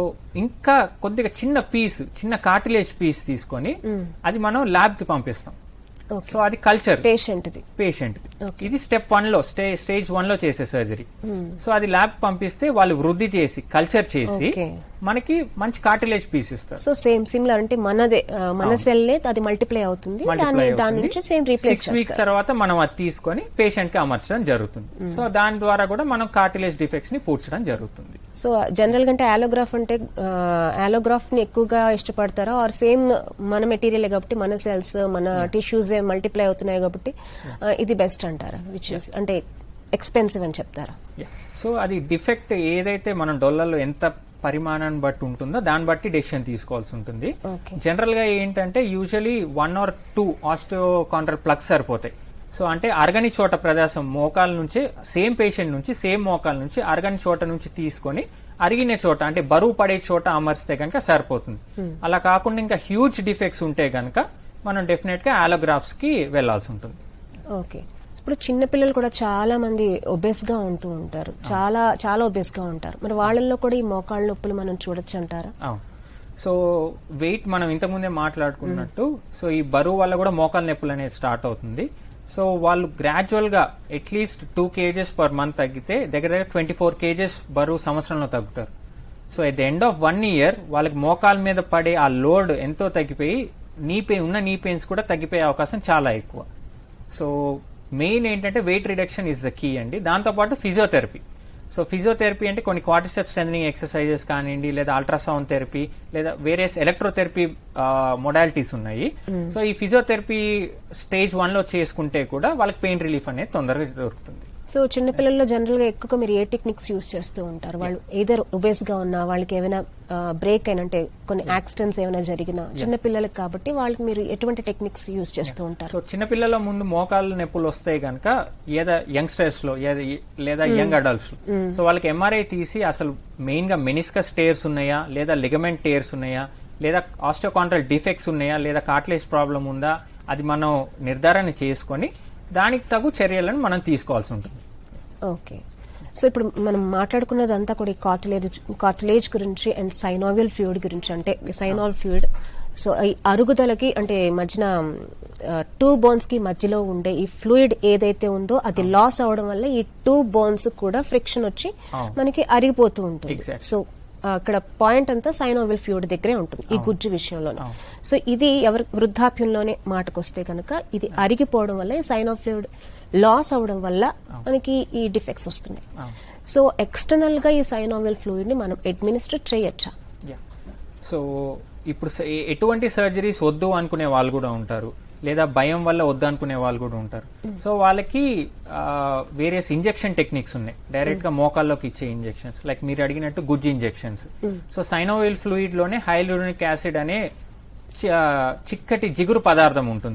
ఇంకా కొద్దిగా చిన్న పీస్ చిన్న కార్టిలేజ్ పీస్ తీసుకొని అది మనం ల్యాబ్ కి పంపిస్తాం ఓకే సో అది కల్చర్ పేషెంట్ ది పేషెంట్ ఇది స్టెప్ వన్ లో స్టే స్టేజ్ వన్ లో చేసే సర్జరీ సో అది ల్యాబ్ పంపిస్తే వాళ్ళు వృద్ధి చేసి కల్చర్ చేసి Okay. మనకి మంచి కార్టిలేజ్ పీస్ ఇస్తారు సో సేమ్ సిమిలర్ అంటే మనదే ఆ, మన సెల్ అది మల్టిప్లై అవుతుంది దాన్ని దాని నుంచి సేమ్ రీప్లేస్ సిక్స్ వీక్స్ తర్వాత మనం అది తీసుకొని పేషెంట్ కి అమర్చడం జరుగుతుంది సో దాని ద్వారా కూడా మనం కార్టిలేజ్ డిఫెక్ట్స్ ని పూడ్చడం జరుగుతుంది సో జనరల్ గా అంటే ఆలోగ్రాఫ్ అంటే ఆలోగ్రాఫ్ ని ఎక్కువగా ఇష్టపడతారా ఆర్ సేమ్ మన మెటీరియల్ కాబట్టి మన సెల్స్ మన టిష్యూస్ మల్టిప్లై అవుతున్నాయి కాబట్టి ఆ, ఇది బెస్ట్ అంటారా విచ్ ఇస్ అంటే ఎక్స్పెన్సివ్ అని చెప్తారా సో అది డిఫెక్ట్ ఏదైతే మనం డొల్లలో ఎంత పరిమాణాన్ని బట్టి ఉంటుందో దాన్ని బట్టి డెసిషన్ తీసుకోవాల్సి ఉంటుంది Okay. జనరల్ గా ఏంటంటే usually one or two osteochondral plugs సరిపోతాయి సో అంటే అరగని చోట ప్రదేశం మోకాల నుంచి సేమ్ పేషెంట్ నుంచి సేమ్ మోకాల నుంచి అరగని చోట నుంచి తీసుకొని అరిగిన చోట అంటే బరువు పడే చోట అమర్చితే కనుక సరిపోతుంది అలా కాకుండా ఇంకా హ్యూజ్ డిఫెక్ట్స్ ఉంటే కనుక మనం డెఫినెట్ గా ఆలోగ్రాఫ్స్ కి వెళ్లాల్సి ఉంటుంది ఓకే ఇప్పుడు చిన్న పిల్లలు కూడా చాలా మంది ఒబేస్ గా ఉంటూ ఉంటారు చాలా చాలా ఒబేస్ గా ఉంటారు మరి వాళ్ళల్లో కూడా ఈ మోకాళ్ళ నొప్పులు మనం చూడొచ్చు అంటారా అవును సో వెయిట్ మనం ఇంతకుముందే మాట్లాడుకున్నట్టు సో ఈ బరువు వల్ల కూడా మోకాలు నొప్పులు అనేది స్టార్ట్ అవుతుంది సో వాళ్ళు గ్రాడ్యువల్ గా at least two kgs per month తగ్గితే దగ్గర దగ్గర ట్వంటీ ఫోర్ కేజెస్ బరువు సంవత్సరంలో తగ్గుతారు so at the end of one year వాళ్ళకి మోకాల మీద పడే ఆ లోడ్ ఎంతో తగ్గిపోయి నీ పెయిన్ ఉన్న నీ పెయిన్స్ కూడా తగ్గిపోయే అవకాశం చాలా ఎక్కువ సో మెయిన్ ఏంటంటే weight reduction is the key అండి దాంతోపాటు ఫిజియోథెరపీ సో ఫిజియోథెరపీ అంటే కొన్ని క్వార్టిసెప్ స్ట్రెంథనింగ్ ఎక్సర్సైజెస్ కానివ్వండి లేదా అల్ట్రాసౌండ్ థెరపీ లేదా వేరే ఎలక్ట్రోథెరపీ మొడాలిటీస్ ఉన్నాయి సో ఈ ఫిజియోథెరపీ స్టేజ్ వన్ లో చేసుకుంటే కూడా వాళ్ళకి పెయిన్ రిలీఫ్ అనేది తొందరగా దొరుకుతుంది సో చిన్న పిల్లల్లో జనరల్ గా ఎక్కువగా మీరు ఏ టెక్నిక్స్ యూజ్ చేస్తూ ఉంటారు వాళ్ళు ఏదర్ ఒబేస్ గా ఉన్నా వాళ్ళకి ఏమైనా బ్రేక్ అయినా అంటే కొన్ని యాక్సిడెంట్స్ ఏమైనా జరిగినా చిన్న పిల్లలకు కాబట్టి వాళ్ళకి మీరు ఎటువంటి టెక్నిక్స్ యూజ్ చేస్తూ ఉంటారు సో చిన్నపిల్లల ముందు మోకాళ్ళ నొప్పులు వస్తాయి కనుక ఏదా యంగ్స్టర్స్ లో ఏదా- లేదా యంగ్ అడల్ట్స్ లో సో వాళ్ళకి ఎంఆర్ఐ తీసి అసలు మెయిన్ గా మెనిస్కస్ టేర్స్ ఉన్నాయా లేదా లిగమెంట్ టేర్స్ ఉన్నాయా లేదా ఆస్టోకాంట్రల్ డిఫెక్ట్స్ ఉన్నాయా లేదా కార్ట్లేజ్ ప్రాబ్లం ఉందా అది మనం నిర్ధారణ చేసుకొని దానికి తగు చర్యలను మనం తీసుకోవాల్సి ఉంటుంది ఓకే సో ఇప్పుడు మనం మాట్లాడుకున్నదంతా కూడా ఈ కార్టిలేజ్ కార్టిలేజ్ గురించి అండ్ సైనోవియల్ ఫ్లూయిడ్ గురించి అంటే సైనాల్ ఫ్లూయిడ్ సో ఈ అరుగుదలకి అంటే మధ్యన టూ బోన్స్ కి మధ్యలో ఉండే ఈ ఫ్లూయిడ్ ఏదైతే ఉందో అది లాస్ అవడం వల్ల ఈ టూ బోన్స్ కూడా ఫ్రిక్షన్ వచ్చి అవును. మనకి అరిగిపోతూ ఉంటుంది Exactly. సో ఆ, అక్కడ పాయింట్ అంతా సైనోవిల్ ఫ్లూయిడ్ దగ్గరే ఉంటుంది ఈ గుజ్జు విషయంలోనే సో ఇది ఎవరి వృద్ధాప్యంలోనే మాటకొస్తే కనుక ఇది అరిగిపోవడం వల్ల ఈ సైనో ఫ్లూయిడ్ లాస్ అవడం వల్ల మనకి ఈ డిఫెక్ట్స్ వస్తున్నాయి అవును. సో ఎక్స్టర్నల్ గా ఈ సైనోవిల్ ఫ్లూయిడ్ ని మనం అడ్మినిస్టర్ చేయొచ్చా యా సో ఇప్పుడు స- ఎ- ఎటువంటి సర్జరీస్ వద్దు అనుకునే వాళ్ళు కూడా ఉంటారు లేదా భయం వల్ల వద్దు అనుకునే వాళ్ళు కూడా ఉంటారు సో వాళ్ళకి వేరియస్ ఇంజెక్షన్ టెక్నిక్స్ ఉన్నాయి డైరెక్ట్ గా మోకాల్లోకి ఇచ్చే ఇంజెక్షన్స్ లైక్ మీరు అడిగినట్టు గుజ్జు ఇంజెక్షన్స్ సో సైనోవిల్ ఫ్లూయిడ్ లోనే హైలూరినిక్ యాసిడ్ అనే చి- ఆ, చిక్కటి జిగురు పదార్థం ఉంటుంది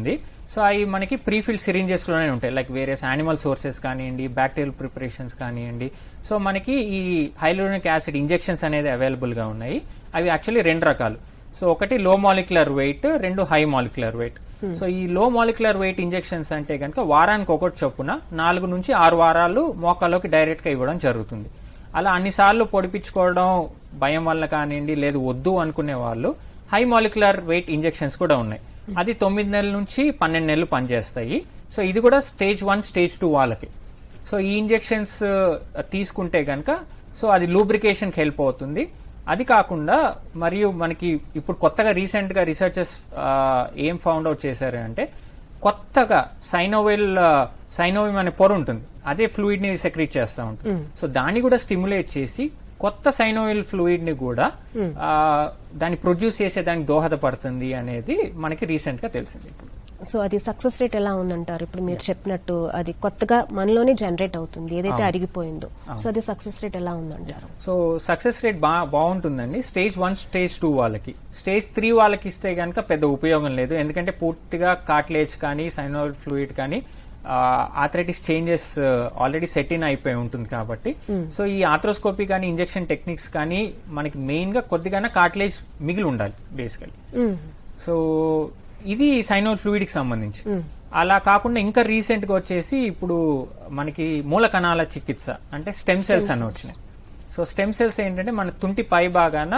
సో అవి మనకి ప్రీఫిల్డ్ సిరింజెస్ లోనే ఉంటాయి లైక్ వేరియస్ యానిమల్ సోర్సెస్ కానివ్వండి బ్యాక్టీరియల్ ప్రిపరేషన్స్ కానివ్వండి సో మనకి ఈ హైలోనిక్ యాసిడ్ ఇంజెక్షన్స్ అనేది అవైలబుల్ గా ఉన్నాయి అవి యాక్చువల్లీ రెండు రకాలు సో ఒకటి లో మాలిక్యులర్ వెయిట్ రెండు హై మాలిక్యులర్ వెయిట్ సో ఈ లో మాలిక్యులర్ వెయిట్ ఇంజెక్షన్స్ అంటే కనుక వారానికి ఒకటి చొప్పున నాలుగు నుంచి ఆరు వారాలు మోకాల్లోకి డైరెక్ట్ గా ఇవ్వడం జరుగుతుంది అలా అన్నిసార్లు పొడిపించుకోవడం భయం వల్ల కానివ్వండి లేదు వద్దు అనుకునే వాళ్ళు హై మాలిక్యులర్ వెయిట్ ఇంజెక్షన్స్ కూడా ఉన్నాయి అది తొమ్మిది నెలల నుంచి పన్నెండు నెలలు పనిచేస్తాయి సో ఇది కూడా స్టేజ్ వన్ స్టేజ్ టూ వాళ్ళకి సో ఈ ఇంజెక్షన్స్ తీసుకుంటే గనక సో అది లూబ్రికేషన్కి హెల్ప్ అవుతుంది అది కాకుండా మరియు మనకి ఇప్పుడు కొత్తగా రీసెంట్ గా రీసెర్చర్స్ ఏం ఫౌండ్ అవుట్ చేశారు అంటే కొత్తగా సైనోవెల్ సైనోవిమ్ అనే పొర ఉంటుంది అదే ఫ్లూయిడ్ ని సెక్రీట్ చేస్తూ ఉంటుంది సో దాన్ని కూడా స్టిమ్యులేట్ చేసి కొత్త సైనోవిల్ ఫ్లూయిడ్ ని కూడా ఆ, దాన్ని ప్రొడ్యూస్ చేసే దానికి దోహదపడుతుంది అనేది మనకి రీసెంట్ గా తెలిసింది ఇప్పుడు సో అది సక్సెస్ రేట్ ఎలా ఉందంటారు ఇప్పుడు మీరు చెప్పినట్టు అది కొత్తగా మనలోనే జనరేట్ అవుతుంది ఏదైతే అరిగిపోయిందో సో అది సక్సెస్ రేట్ ఎలా ఉందంటారు సో సక్సెస్ రేట్ బా బాగుంటుందండి స్టేజ్ వన్ స్టేజ్ టూ వాళ్ళకి స్టేజ్ త్రీ వాళ్ళకి ఇస్తే గనక పెద్ద ఉపయోగం లేదు ఎందుకంటే పూర్తిగా కార్ట్లేజ్ కానీ సైనోల్ ఫ్లూయిడ్ కానీ arthritis changes already set in అయిపోయి ఉంటుంది కాబట్టి సో ఈ ఆథ్రోస్కోపీ కానీ ఇంజెక్షన్ టెక్నిక్స్ కానీ మనకి మెయిన్ గా కొద్దిగానే కార్ట్లేజ్ మిగిలి ఉండాలి బేసికలీ సో ఇది సైనోల్ ఫ్లూయిడ్ కి సంబంధించి అలా కాకుండా ఇంకా రీసెంట్ గా వచ్చేసి ఇప్పుడు మనకి మూల కణాల చికిత్స అంటే స్టెమ్ సెల్స్ అని వచ్చినాయి సో స్టెమ్ సెల్స్ ఏంటంటే మన తుంటి పై భాగాన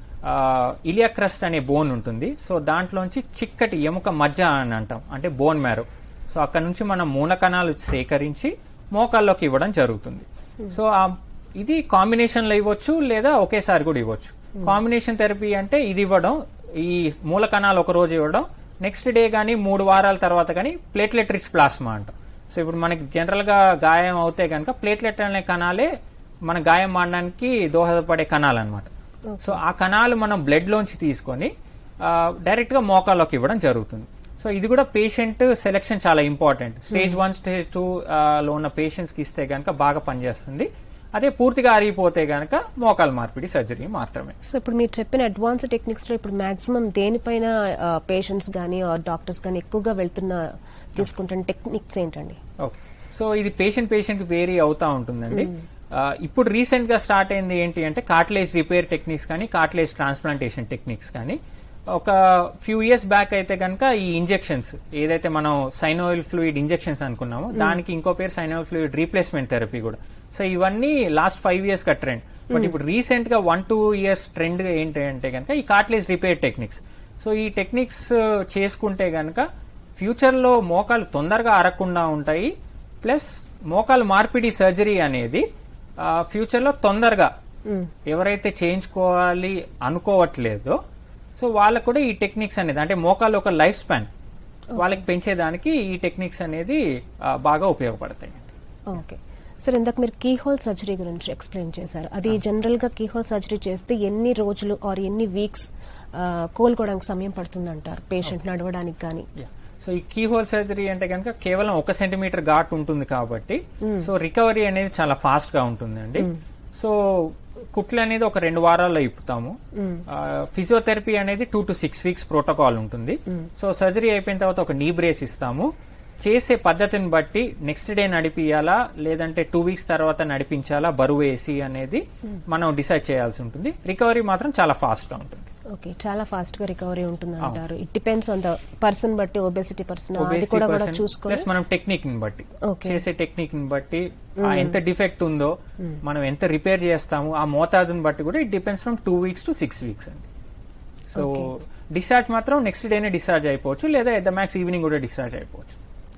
ఇలియా క్రస్ట్ అనే బోన్ ఉంటుంది సో దాంట్లోంచి చిక్కటి ఎముక మజ్జ అని అంటాం అంటే బోన్ మ్యారో సో అక్కడ నుంచి మనం మూల కణాలు సేకరించి మోకాల్లోకి ఇవ్వడం జరుగుతుంది సో ఆ ఇది కాంబినేషన్ లో ఇవ్వచ్చు లేదా ఒకేసారి కూడా ఇవ్వచ్చు కాంబినేషన్ థెరపీ అంటే ఇది ఇవ్వడం ఈ మూల కణాలు ఒక రోజు ఇవ్వడం నెక్స్ట్ డే కానీ మూడు వారాల తర్వాత కానీ ప్లేట్లెట్ రిచ్ ప్లాస్మా అంటాం సో ఇప్పుడు మనకి జనరల్ గా గాయం అవుతే కనుక ప్లేట్లెట్ అనే కణాలే మన గాయం మాడడానికి దోహదపడే కణాలు అనమాట సో ఆ కణాలు మనం బ్లడ్ లోంచి తీసుకొని డైరెక్ట్ గా మోకాల్లోకి ఇవ్వడం జరుగుతుంది సో ఇది కూడా పేషెంట్ సెలెక్షన్ చాలా important stage one stage two లో ఉన్న పేషెంట్స్ కి ఇస్తే గనక బాగా పనిచేస్తుంది అదే పూర్తిగా అరిగిపోతే గనక మోకాలు మార్పిడి సర్జరీ మాత్రమే సో ఇప్పుడు మీరు చెప్పిన అడ్వాన్స్ టెక్నిక్స్ లో ఇప్పుడు మాక్సిమం దేనిపైన పేషెంట్స్ గానీ డాక్టర్స్ గానీ ఎక్కువగా వెళ్తున్న తీసుకుంటున్న టెక్నిక్స్ ఏంటండి ఓకే సో ఇది పేషెంట్ పేషెంట్ కి వేరీ అవుతా ఉంటుందండి ఆ, ఇప్పుడు రీసెంట్ గా స్టార్ట్ అయింది ఏంటి అంటే కార్టిలేజ్ రిపేర్ టెక్నిక్స్ కానీ కార్టిలేజ్ ట్రాన్స్ప్లాంటేషన్ టెక్నిక్స్ కానీ ఒక ఫ్యూ ఇయర్స్ బ్యాక్ అయితే కనుక ఈ ఇంజెక్షన్స్ ఏదైతే మనం సైనోయిల్ ఫ్లూయిడ్ ఇంజెక్షన్స్ అనుకున్నామో దానికి ఇంకో పేరు సైనోయిల్ ఫ్లూయిడ్ రీప్లేస్మెంట్ థెరపీ కూడా సో ఇవన్నీ లాస్ట్ ఫైవ్ ఇయర్స్ గా ట్రెండ్ బట్ ఇప్పుడు రీసెంట్ గా వన్ టూ ఇయర్స్ ట్రెండ్ ఏంటి అంటే కనుక ఈ కార్టిలేజ్ రిపేర్ టెక్నిక్స్ సో ఈ టెక్నిక్స్ చేసుకుంటే గనక ఫ్యూచర్ లో మోకాలు తొందరగా అరగకుండా ఉంటాయి ప్లస్ మోకాలు మార్పిడి సర్జరీ అనేది ఫ్యూచర్ లో తొందరగా ఎవరైతే చేయించుకోవాలి అనుకోవట్లేదో సో వాళ్ళకు కూడా ఈ టెక్నిక్స్ అనేది అంటే మోకాలు ఒక లైఫ్ స్పాన్ వాళ్ళకి పెంచేదానికి ఈ టెక్నిక్స్ అనేది ఆ, బాగా ఉపయోగపడతాయి ఓకే సార్ ఇందాక మీరు కీ హోల్ సర్జరీ గురించి ఎక్స్ప్లెయిన్ చేశారు అది జనరల్ గా కీ హోల్ సర్జరీ చేస్తే ఎన్ని రోజులు ఆర్ ఎన్ని వీక్స్ కోలుకోవడానికి సమయం పడుతుంది అంటారు పేషెంట్ నడవడానికి కానీ సో ఈ కీ హోల్ సర్జరీ అంటే కనుక కేవలం ఒక సెంటీమీటర్ ఘాట్ ఉంటుంది కాబట్టి సో రికవరీ అనేది చాలా ఫాస్ట్ గా ఉంటుందండి సో కుట్లు అనేది ఒక రెండు వారాల్లో ఇప్పుతాము ఫిజియోథెరపీ అనేది two to six weeks protocol ఉంటుంది సో సర్జరీ అయిపోయిన తర్వాత ఒక నీ బ్రేస్ ఇస్తాము చేసే పద్ధతిని బట్టి నెక్స్ట్ డే నడిపియాలా లేదంటే టూ వీక్స్ తర్వాత నడిపించాలా బరువు వేసి అనేది మనం డిసైడ్ చేయాల్సి ఉంటుంది రికవరీ మాత్రం చాలా ఫాస్ట్ గా ఉంటుంది ఓకే చాలా ఫాస్ట్ గా రికవరీ ఉంటుంది అంటారు it depends on the person బట్టి ఒబెసిటీ పర్సన్ అది Obesity కూడా కూడా person చూసుకొని plus మనం టెక్నిక్ ని బట్టి Okay. చేసే టెక్నిక్ ని బట్టి ఆ ఎంత డిఫెక్ట్ ఉందో మనం ఎంత రిపేర్ చేస్తాము ఆ మోతాదుని బట్టి కూడా it depends from two weeks to six weeks అండి సో డిశ్చార్జ్ మాత్రం నెక్స్ట్ డేనే డిశ్చార్జ్ అయిపోవచ్చు లేదా ఎట్ ద మ్యాక్స్ ఈవినింగ్ కూడా డిశ్చార్జ్ అయిపోవచ్చు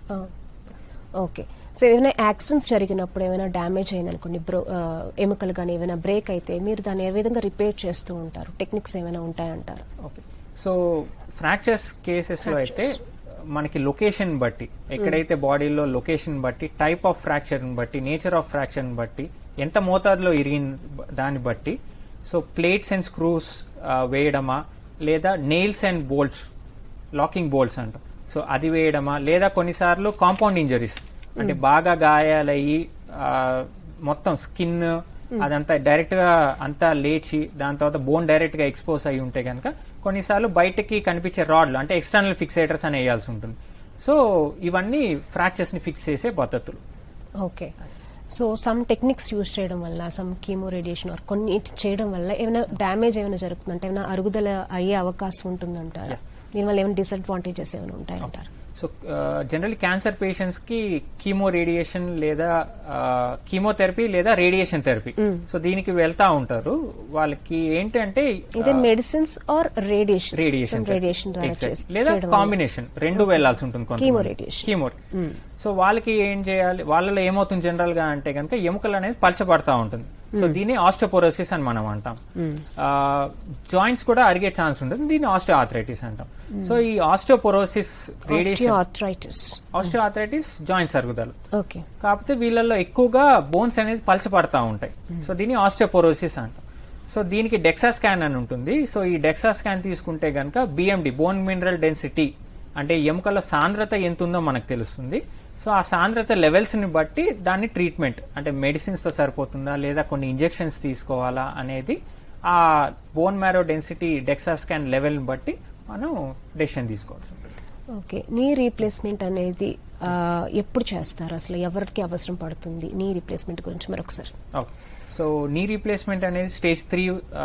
ఓకే సో ఏమైనా యాక్సిడెంట్స్ జరిగినప్పుడు ఏమైనా డ్యామేజ్ అయిందనుకోండి బ్రో ఆ, ఎముకలు కానీ ఏమైనా బ్రేక్ అయితే మీరు దాన్ని ఏ విధంగా రిపేర్ చేస్తూ ఉంటారు టెక్నిక్స్ ఏమైనా ఉంటాయంటారు ఓకే సో ఫ్రాక్చర్స్ కేసెస్ లో అయితే మనకి లొకేషన్ బట్టి ఎక్కడైతే బాడీలో లొకేషన్ బట్టి టైప్ ఆఫ్ ఫ్రాక్చర్ బట్టి నేచర్ ఆఫ్ ఫ్రాక్చర్ బట్టి ఎంత మోతాదులో ఇరిగిన దాన్ని బట్టి సో ప్లేట్స్ అండ్ స్క్రూస్ వేయడమా లేదా nails and bolts locking bolts అంటాం సో అది వేయడమా లేదా కొన్నిసార్లు కాంపౌండ్ ఇంజరీస్ అంటే బాగా గాయాలయ్యి ఆ, మొత్తం స్కిన్ అదంతా డైరెక్ట్ గా అంతా లేచి దాని తర్వాత బోన్ డైరెక్ట్ గా ఎక్స్పోజ్ అయి ఉంటే కనుక కొన్నిసార్లు బయటకి కనిపించే రాడ్లు అంటే ఎక్స్టర్నల్ ఫిక్సేటర్స్ అని వేయాల్సి ఉంటుంది సో ఇవన్నీ ఫ్రాక్చర్స్ ని ఫిక్స్ చేసే పద్ధతులు okay so some techniques use చేయడం వల్ల సమ్ కీమో రేడియేషన్ ఆర్ కొన్ని చేయడం వల్ల ఏమైనా డ్యామేజ్ ఏమైనా జరుగుతుందంటే ఏమైనా అరుగుదల అయ్యే అవకాశం ఉంటుందంటారా దీనివల్ల ఏమైనా డిసడ్వాంటేజెస్ ఏమైనా ఉంటాయంటారు సో జనరల్లీ క్యాన్సర్ పేషెంట్స్ కి కీమో రేడియేషన్ లేదా కీమోథెరపీ లేదా రేడియేషన్ థెరపీ సో దీనికి వెళ్తా ఉంటారు వాళ్ళకి ఏంటంటే ఇదే medicines or radiation radiation radiation ద్వారా Exact. చేస్- లేదా చేయడం వల్ల. కాంబినేషన్ రెండు వెళ్లాల్సి ఉంటుంది కొంతమంది. Chemo radiation. కీమో సో వాళ్ళకి ఏం చేయాలి వాళ్ళలో ఏమవుతుంది జనరల్ గా అంటే కనుక ఎముకలు అనేది పలచబడతా ఉంటుంది సో దీన్ని ఆస్టోపోరోసిస్ అని మనం అంటాం జాయింట్స్ కూడా అరిగే ఛాన్స్ ఉంటుంది దీన్ని ఆస్టో ఆర్థరైటిస్ అంటాం సో ఈ osteoporosis radiation arthritis osteo arthritis joints అరుగుదల ఓకే కాకపోతే వీళ్ళల్లో ఎక్కువగా బోన్స్ అనేది పలచబడతా ఉంటాయి సో దీన్ని ఆస్టియోపోరోసిస్ అంటాం సో దీనికి డెక్సా స్కాన్ అని ఉంటుంది సో ఈ డెక్సా స్కాన్ తీసుకుంటే గనక బిఎండి బోన్ మినరల్ డెన్సిటీ అంటే ఎముకల సాంద్రత ఎంత ఉందో మనకు తెలుస్తుంది సో ఆ సాంద్రత లెవెల్స్ ని బట్టి దాన్ని ట్రీట్మెంట్ అంటే మెడిసిన్స్ తో సరిపోతుందా లేదా కొన్ని ఇంజెక్షన్స్ తీసుకోవాలా అనేది ఆ bone marrow density dexa scan level బట్టి మనం డెసిషన్ తీసుకోవాల్సి ఉంటుంది ఓకే నీ రీప్లేస్మెంట్ అనేది ఆ, ఎప్పుడు చేస్తారు అసలు ఎవరికి అవసరం పడుతుంది నీ రీప్లేస్మెంట్ గురించి మరొకసారి ఓకే సో నీ రీప్లేస్మెంట్ అనేది స్టేజ్ త్రీ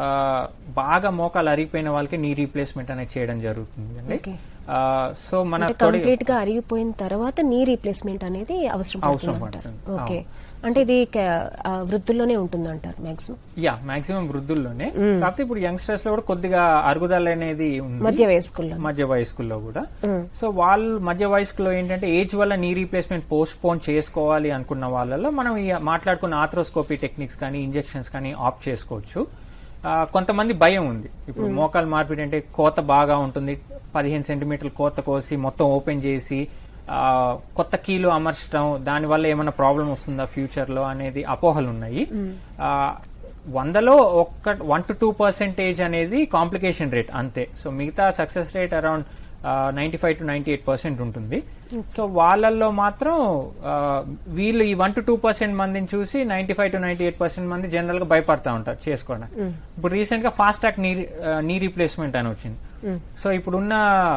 బాగా మోకాలు అరిగిపోయిన వాళ్ళకి నీ రీప్లేస్మెంట్ అనేది చేయడం జరుగుతుంది అండి Okay. సో మన అంటే తొడి కంప్లీట్ గా అరిగిపోయిన తర్వాత నీ రీప్లేస్మెంట్ అనేది అవసరం అవసరం పడుతుంది అంటారు పడుతుంది. ఓకే అంటే ఇది క- ఆ, వృద్ధుల్లోనే ఉంటుంది అంటారు మాక్సిమం యా మాక్సిమం వృద్ధుల్లోనే కాకపోతే ఇప్పుడు యంగ్స్టర్స్ లో కూడా కొద్దిగా అరుగుదల అనేది ఉంది మధ్య వయస్కుల్లో మధ్య వయస్కుల్లో కూడా సో వాళ్ళు మధ్య వయస్కులో ఏంటంటే ఏజ్ వల్ల నీ రీప్లేస్మెంట్ పోస్ట్ పోన్ చేసుకోవాలి అనుకున్న వాళ్ళలో మనం ఈ మాట్లాడుకున్న ఆథ్రోస్కోపీ టెక్నిక్స్ కానీ ఇంజెక్షన్స్ కానీ ఆప్ట్ చేసుకోవచ్చు ఆ, కొంతమంది భయం ఉంది ఇప్పుడు మోకాలు మార్పిడి అంటే కోత బాగా ఉంటుంది పదిహేను సెంటీమీటర్ల కోత కోసి మొత్తం ఓపెన్ చేసి ఆ, కొత్త కీలు అమర్చడం దానివల్ల ఏమైనా ప్రాబ్లం వస్తుందా ఫ్యూచర్ లో అనేది అపోహలు ఉన్నాయి ఆ, వందలో ఒక్క వన్ టు టూ పర్సెంటేజ్ అనేది కాంప్లికేషన్ రేట్ అంతే సో మిగతా success rate around ninety five to ninety eight percent ఉంటుంది సో వాళ్ళల్లో మాత్రం ఆ, వీళ్ళు ఈ వన్ టు టూ పర్సెంట్ మందిని చూసి ninety five to ninety eight percent మంది జనరల్ గా భయపడతా ఉంటారు చేసుకోవడానికి ఇప్పుడు రీసెంట్ గా ఫాస్ట్ ట్రాక్ నీ నీ రీప్లేస్మెంట్ అని వచ్చింది సో ఇప్పుడున్న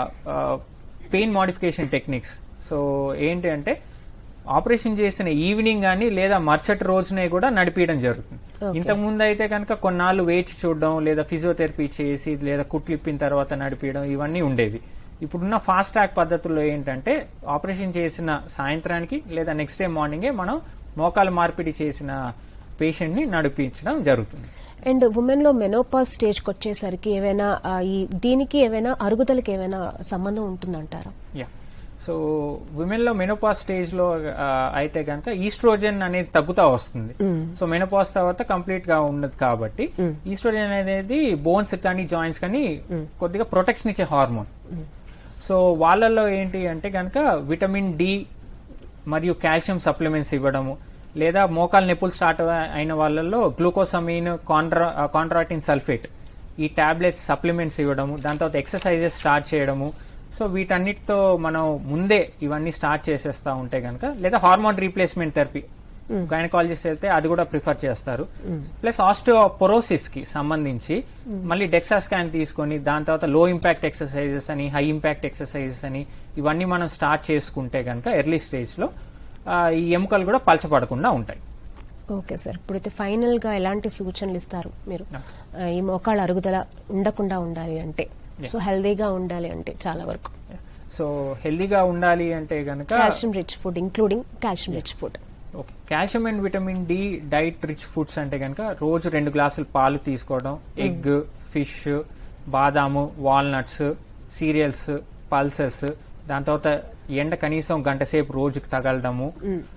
పెయిన్ మోడిఫికేషన్ టెక్నిక్స్ సో ఏంటి అంటే ఆపరేషన్ చేసిన ఈవినింగ్ కానీ లేదా మరుసటి రోజునే కూడా నడిపించడం జరుగుతుంది ఇంతకు ముందు అయితే కనుక కొన్నాళ్ళు వేచి చూడడం లేదా ఫిజియోథెరపీ చేసి లేదా కుట్లు ఇప్పిన తర్వాత నడిపించడం ఇవన్నీ ఉండేవి ఇప్పుడున్న ఫాస్ట్ ట్రాక్ పద్ధతుల్లో ఏంటంటే ఆపరేషన్ చేసిన సాయంత్రానికి లేదా నెక్స్ట్ డే మార్నింగే మనం మోకాలు మార్పిడి చేసిన పేషెంట్ ని నడిపించడం జరుగుతుంది అండ్ ఉమెన్ లో మెనోపాస్ స్టేజ్ కి వచ్చేసరికి ఏమైనా ఆ, ఈ దీనికి ఏమైనా అరుగుదలకి ఏమైనా సంబంధం ఉంటుందంటారా యా సో విమెన్ లో మెనోపాస్ స్టేజ్ లో ఆ, అయితే కనుక ఈస్ట్రోజన్ అనేది తగ్గుతా వస్తుంది సో మెనోపాస్ తర్వాత కంప్లీట్ గా ఉండదు కాబట్టి ఈస్ట్రోజన్ అనేది బోన్స్ కానీ జాయింట్స్ కానీ కొద్దిగా ప్రొటెక్షన్ ఇచ్చే హార్మోన్ సో వాళ్ళల్లో ఏంటి అంటే కనుక విటమిన్ డి మరియు కాల్షియం సప్లిమెంట్స్ ఇవ్వడము లేదా మోకాలు నొప్పులు స్టార్ట్ అయిన వాళ్ళల్లో గ్లూకోసమీన్ కాండ్రా కాండ్రాటిన్ సల్ఫేట్ ఈ టాబ్లెట్స్ సప్లిమెంట్స్ ఇవ్వడము దాని తర్వాత ఎక్సర్సైజెస్ స్టార్ట్ చేయడము సో వీటన్నిటితో మనం ముందే ఇవన్నీ స్టార్ట్ చేసేస్తా ఉంటే కనుక లేదా హార్మోన్ రీప్లేస్మెంట్ థెరపీ గైనకాలజిస్ట్ వెళ్తే అది కూడా ప్రిఫర్ చేస్తారు ప్లస్ ఆస్టియోపొరోసిస్ కి సంబంధించి మళ్ళీ డెక్సా స్కాన్ తీసుకొని దాని తర్వాత లో ఇంపాక్ట్ ఎక్సర్సైజెస్ అని హై ఇంపాక్ట్ ఎక్సర్సైజెస్ అని ఇవన్నీ మనం స్టార్ట్ చేసుకుంటే కనుక ఎర్లీ స్టేజ్ లో ఆ, ఈ ఎముకలు కూడా పలచపడకుండా ఉంటాయి ఓకే సార్ ఇప్పుడైతే ఫైనల్ గా ఎలాంటి సూచనలు ఇస్తారు మీరు ఆ, ఈ మోకాళ్ళ అరుగుదల ఉండకుండా ఉండాలి అంటే సో హెల్దీగా ఉండాలి అంటే చాలా వరకు సో హెల్దీగా ఉండాలి అంటే కనుక calcium rich food including calcium rich food okay calcium and vitamin D diet rich foods అంటే కనుక రోజు రెండు గ్లాసులు పాలు తీసుకోవడం ఎగ్ ఫిష్ బాదాము వాల్నట్స్ సీరియల్స్ పల్సెస్ దాని తర్వాత ఎండ కనీసం గంట సేపు రోజుకి తగలడము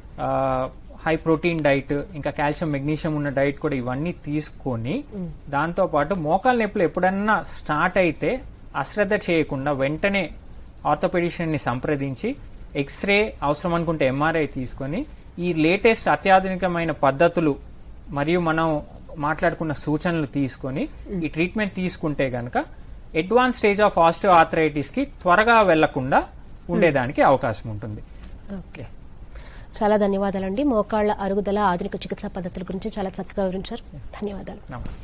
హై ప్రోటీన్ డైట్ ఇంకా కాల్షియం మెగ్నీషియం ఉన్న డైట్ కూడా ఇవన్నీ తీసుకొని దాంతో పాటు మోకాలు నొప్పులు ఎప్పుడన్నా స్టార్ట్ అయితే అశ్రద్ధ చేయకుండా వెంటనే ఆర్థోపెడిషియన్ ని సంప్రదించి ఎక్స్రే అవసరం అనుకుంటే ఎంఆర్ఐ తీసుకొని ఈ లేటెస్ట్ అత్యాధునికమైన పద్ధతులు మరియు మనం మాట్లాడుకున్న సూచనలు తీసుకొని ఈ ట్రీట్మెంట్ తీసుకుంటే గనక advance stage of osteoarthritis కి త్వరగా వెళ్లకుండా ఉండేదానికి అవకాశం ఉంటుంది ఓకే చాలా ధన్యవాదాలండి మోకాళ్ళ అరుగుదల ఆధునిక చికిత్సా పద్ధతుల గురించి చాలా చక్కగా వివరించారు ధన్యవాదాలు నమస్తే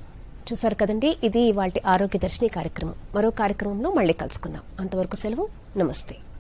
చూసారు కదండి ఇది వాటి ఆరోగ్య దర్శిని కార్యక్రమం మరో కార్యక్రమంలో మళ్ళీ కలుసుకుందాం అంతవరకు సెలవు నమస్తే